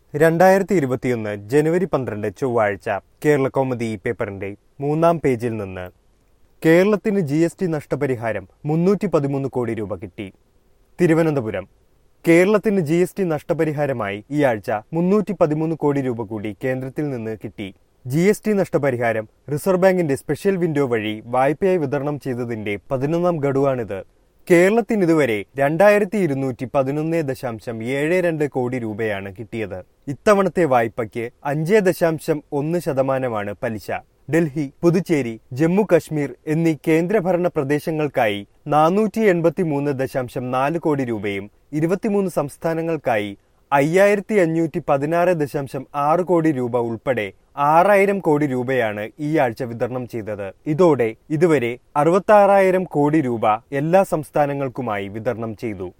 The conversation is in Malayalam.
രണ്ടായിരത്തി ഇരുപത്തിയൊന്ന് ജനുവരി പന്ത്രണ്ട് ചൊവ്വാഴ്ച കേരള കൗമുദി ഈ പേപ്പറിന്റെ മൂന്നാം പേജിൽ നിന്ന് കേരളത്തിന് ജി എസ് ടി നഷ്ടപരിഹാരം മുന്നൂറ്റി പതിമൂന്ന് കോടി രൂപ കിട്ടി തിരുവനന്തപുരം കേരളത്തിന് ജി എസ് ടി നഷ്ടപരിഹാരമായി ഈ ആഴ്ച മുന്നൂറ്റി പതിമൂന്ന് കോടി രൂപ കൂടി കേന്ദ്രത്തിൽ നിന്ന് കിട്ടി ജി എസ് ടി നഷ്ടപരിഹാരം റിസർവ് ബാങ്കിന്റെ സ്പെഷ്യൽ വിൻഡോ വഴി വായ്പയായി വിതരണം ചെയ്തതിന്റെ പതിനൊന്നാം ഗഡുവാണിത് കേരളത്തിന് ഇതുവരെ രണ്ടായിരത്തി ഇരുന്നൂറ്റി പതിനൊന്ന് ദശാംശം ഏഴ് രണ്ട് കോടി രൂപയാണ് കിട്ടിയത് ഇത്തവണത്തെ വായ്പയ്ക്ക് അഞ്ച് ദശാംശം ഒന്ന് ശതമാനമാണ് പലിശ ഡൽഹി പുതുച്ചേരി ജമ്മു കശ്മീർ എന്നീ കേന്ദ്രഭരണ പ്രദേശങ്ങൾക്കായി നാനൂറ്റി എൺപത്തി മൂന്ന് ദശാംശം നാല് കോടി രൂപയും ഇരുപത്തിമൂന്ന് സംസ്ഥാനങ്ങൾക്കായി അയ്യായിരത്തി അഞ്ഞൂറ്റി പതിനാറ് ദശാംശം ആറ് കോടി രൂപ ഉൾപ്പെടെ ആറായിരം കോടി രൂപയാണ് ഈ ആഴ്ച വിതരണം ചെയ്തത് ഇതോടെ ഇതുവരെ അറുപത്തി കോടി രൂപ എല്ലാ സംസ്ഥാനങ്ങൾക്കുമായി വിതരണം ചെയ്തു